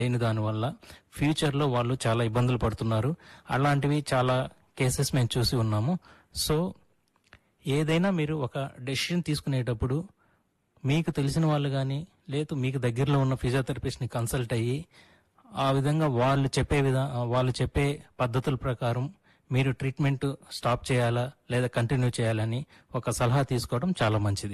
లేని దానివల్ల ఫ్యూచర్లో వాళ్ళు చాలా ఇబ్బందులు పడుతున్నారు అలాంటివి చాలా కేసెస్ మేము చూసి ఉన్నాము సో ఏదైనా మీరు ఒక డెసిషన్ తీసుకునేటప్పుడు మీకు తెలిసిన వాళ్ళు కానీ లేదు మీకు దగ్గరలో ఉన్న ఫిజియోథెరపిస్ట్ని కన్సల్ట్ అయ్యి ఆ విధంగా వాళ్ళు చెప్పే విధా వాళ్ళు చెప్పే పద్ధతుల ప్రకారం మీరు ట్రీట్మెంట్ స్టాప్ చేయాలా లేదా కంటిన్యూ చేయాలని ఒక సలహా తీసుకోవడం చాలా మంచిది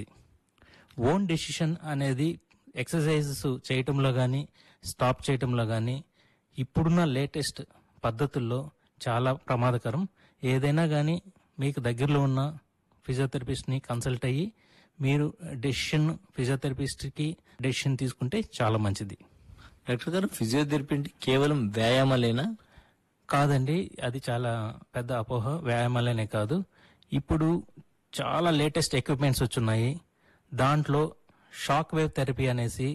ఓన్ డెసిషన్ అనేది ఎక్సర్సైజెస్ చేయటంలో కానీ స్టాప్ చేయటంలో కానీ ఇప్పుడున్న లేటెస్ట్ పద్ధతుల్లో చాలా ప్రమాదకరం ఏదైనా కానీ మీకు దగ్గరలో ఉన్న ఫిజియోథెరపిస్ట్ని కన్సల్ట్ అయ్యి మీరు డెసిషన్ ఫిజియోథెరపిస్ట్కి డెసిషన్ తీసుకుంటే చాలా మంచిది డాక్టర్ గారు ఫిజియోథెరపీ అంటే కేవలం వ్యాయామాలేనా కాదండి అది చాలా పెద్ద అపోహ వ్యాయామాలనే కాదు ఇప్పుడు చాలా లేటెస్ట్ ఎక్విప్మెంట్స్ వచ్చున్నాయి దాంట్లో షాక్ వేవ్ థెరపీ అనేసి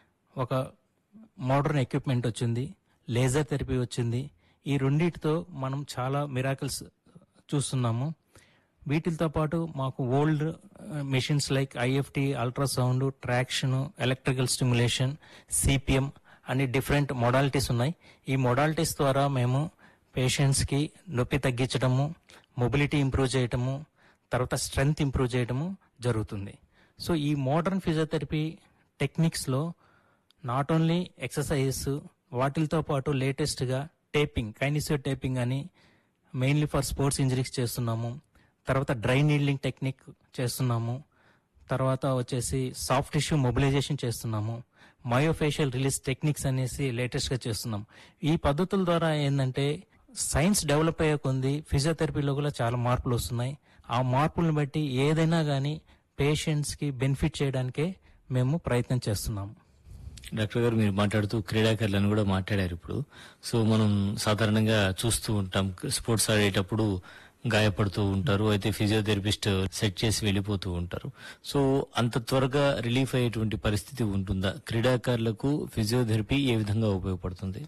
ఒక మోడర్న్ ఎక్విప్మెంట్ వచ్చింది లేజర్ థెరపీ వచ్చింది ఈ రెండింటితో మనం చాలా మిరాకిల్స్ చూస్తున్నాము వీటితో పాటు మాకు old machines like IFT ultrasound traction electrical stimulation CPM అనే డిఫరెంట్ మొడాలిటీస్ ఉన్నాయి ఈ మొడాలిటీస్ ద్వారా మేము పేషెంట్స్కి నొప్పి తగ్గించడము మొబిలిటీ ఇంప్రూవ్ చేయటము తర్వాత స్ట్రెంగ్త్ ఇంప్రూవ్ చేయడము జరుగుతుంది సో ఈ మోడర్న్ ఫిజియోథెరపీ టెక్నిక్స్లో నాట్ ఓన్లీ ఎక్సర్సైజెస్ వాటితో పాటు లేటెస్ట్గా టేపింగ్ కైనిసియో టేపింగ్ అని మెయిన్లీ ఫర్ స్పోర్ట్స్ ఇంజరీస్ చేస్తున్నాము తర్వాత డ్రై నీడ్లింగ్ టెక్నిక్ చేస్తున్నాము తర్వాత వచ్చేసి సాఫ్ట్ టిష్యూ మొబిలైజేషన్ చేస్తున్నాము మయోఫేషియల్ రిలీజ్ టెక్నిక్స్ అనేసి లేటెస్ట్గా చేస్తున్నాం ఈ పద్ధతుల ద్వారా ఏంటంటే సైన్స్ డెవలప్ అయ్యే కొంది ఫిజియోథెరపీలో కూడా చాలా మార్పులు వస్తున్నాయి ఆ మార్పులను బట్టి ఏదైనా కానీ పేషెంట్స్కి బెనిఫిట్ చేయడానికే మేము ప్రయత్నం చేస్తున్నాము డాక్టర్ గారు మీరు మాట్లాడుతూ క్రీడాకారులను కూడా మాట్లాడారు ఇప్పుడు సో మనం సాధారణంగా చూస్తూ ఉంటాం స్పోర్ట్స్ ఆడేటప్పుడు గాయపడుతూ ఉంటారు అయితే ఫిజియోథెరపిస్ట్ సెట్ చేసి వెళ్ళిపోతూ ఉంటారు సో అంత త్వరగా రిలీఫ్ అయ్యేటువంటి పరిస్థితి ఉంటుందా క్రీడాకారులకు ఫిజియోథెరపీ ఏ విధంగా ఉపయోగపడుతుంది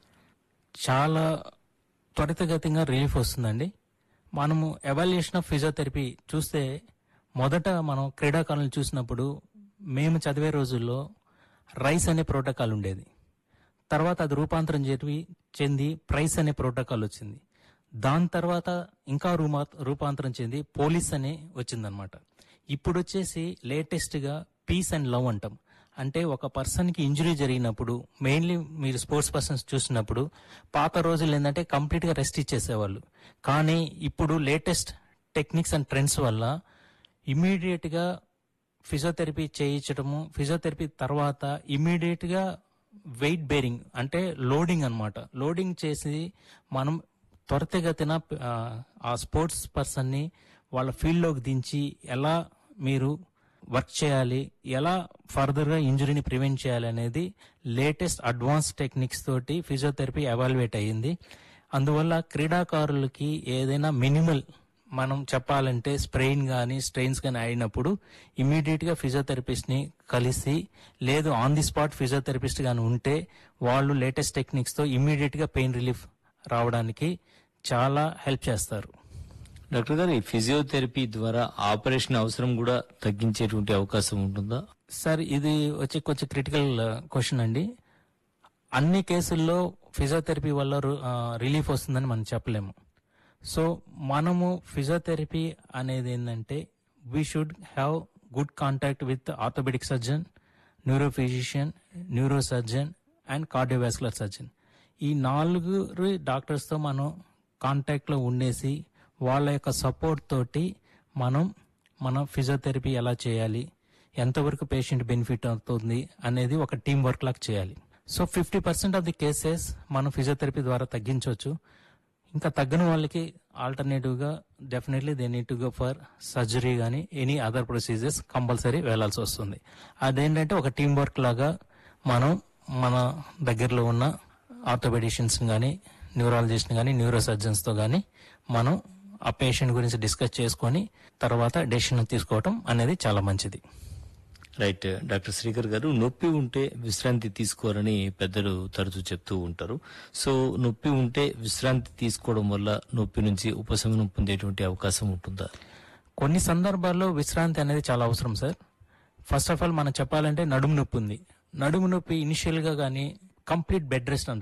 చాలా త్వరితగతిగా రిలీఫ్ వస్తుందండి మనము ఎవాల్యుయేషన్ ఆఫ్ ఫిజియోథెరపీ చూస్తే మొదట మనం క్రీడాకారులను చూసినప్పుడు మేము చదివే రోజుల్లో రైస్ అనే ప్రోటోకాల్ ఉండేది తర్వాత అది రూపాంతరం చెంది చెంది ప్రైస్ అనే ప్రోటోకాల్ వచ్చింది దాని తర్వాత ఇంకా రూమా రూపాంతరం చెంది పోలీస్ అనే వచ్చిందనమాట ఇప్పుడు వచ్చేసి లేటెస్ట్గా పీస్ అండ్ లవ్ అంటాం అంటే ఒక పర్సన్కి ఇంజురీ జరిగినప్పుడు మెయిన్లీ మీరు స్పోర్ట్స్ పర్సన్స్ చూసినప్పుడు పాత రోజులు ఏంటంటే కంప్లీట్గా రెస్ట్ ఇచ్చేసేవాళ్ళు కానీ ఇప్పుడు లేటెస్ట్ టెక్నిక్స్ అండ్ ట్రెండ్స్ వల్ల ఇమీడియట్గా ఫిజియోథెరపీ చేయించడము ఫిజియోథెరపీ తర్వాత ఇమీడియట్గా వెయిట్ బేరింగ్ అంటే లోడింగ్ అన్నమాట లోడింగ్ చేసి మనం త్వరితగతిన ఆ, ఆ స్పోర్ట్స్ పర్సన్ని వాళ్ళ ఫీల్డ్లోకి దించి ఎలా మీరు వర్క్ చేయాలి ఎలా ఫర్దర్గా ఇంజురీని ప్రివెంట్ చేయాలి అనేది లేటెస్ట్ అడ్వాన్స్ టెక్నిక్స్ తోటి ఫిజియోథెరపీ ఎవాల్యుయేట్ అయ్యింది అందువల్ల క్రీడాకారులకి ఏదైనా మినిమల్ మనం చెప్పాలంటే స్ప్రెయిన్ కానీ స్ట్రెయిన్స్ కానీ అయినప్పుడు ఇమీడియట్గా ఫిజియోథెరపిస్ట్ని కలిసి లేదు ఆన్ ది స్పాట్ ఫిజియోథెరపిస్ట్ కానీ ఉంటే వాళ్ళు లేటెస్ట్ టెక్నిక్స్తో ఇమీడియట్గా పెయిన్ రిలీఫ్ రావడానికి చాలా హెల్ప్ చేస్తారు డాక్టర్ గారు ఈ ఫిజియోథెరపీ ద్వారా ఆపరేషన్ అవసరం కూడా తగ్గించేటువంటి అవకాశం ఉంటుందా సార్ ఇది వచ్చి కొంచెం క్రిటికల్ క్వశ్చన్ అండి అన్ని కేసుల్లో ఫిజియోథెరపీ వల్ల రు- ఆ, రిలీఫ్ వస్తుందని మనం చెప్పలేము సో మనము ఫిజియోథెరపీ అనేది ఏంటంటే we should have good contact with orthopaedic surgeon neuro physician neuro surgeon and cardiovascular surgeon ఈ నాలుగు డాక్టర్స్తో మనం కాంటాక్ట్లో ఉండేసి వాళ్ళ యొక్క సపోర్ట్ తోటి మనం మన ఫిజియోథెరపీ ఎలా చేయాలి ఎంతవరకు పేషెంట్ బెనిఫిట్ అవుతుంది అనేది ఒక టీం వర్క్ లాగా చేయాలి so fifty percent of the cases మనం ఫిజియోథెరపీ ద్వారా తగ్గించవచ్చు ఇంకా తగ్గని వాళ్ళకి ఆల్టర్నేటివ్గా definitely they need to go for surgery కానీ ఎనీ అదర్ ప్రొసీజర్స్ కంపల్సరీ వెళ్లాల్సి వస్తుంది అదేంటంటే ఒక టీం వర్క్ లాగా మనం మన దగ్గరలో ఉన్న ఆర్థోపెడిషియన్స్ కానీ న్యూరాలజిస్ట్ కానీ న్యూరో సర్జన్స్తో కానీ మనం ఆ పేషెంట్ గురించి డిస్కస్ చేసుకొని తర్వాత డెసిషన్ తీసుకోవటం అనేది చాలా మంచిది రైట్ డాక్టర్ శ్రీకర్ గారు నొప్పి ఉంటే విశ్రాంతి తీసుకోరని పెద్దలు తరచూ చెప్తూ ఉంటారు సో నొప్పి ఉంటే విశ్రాంతి తీసుకోవడం వల్ల నొప్పి నుంచి ఉపశమనం పొందేటువంటి అవకాశం ఉంటుందా కొన్ని సందర్భాల్లో విశ్రాంతి అనేది చాలా అవసరం సార్ ఫస్ట్ ఆఫ్ ఆల్ మనం చెప్పాలంటే నడుము నొప్పి ఉంది నడుము నొప్పి ఇనిషియల్ గా కానీ కంప్లీట్ బెడ్ రెస్ట్ అంటారు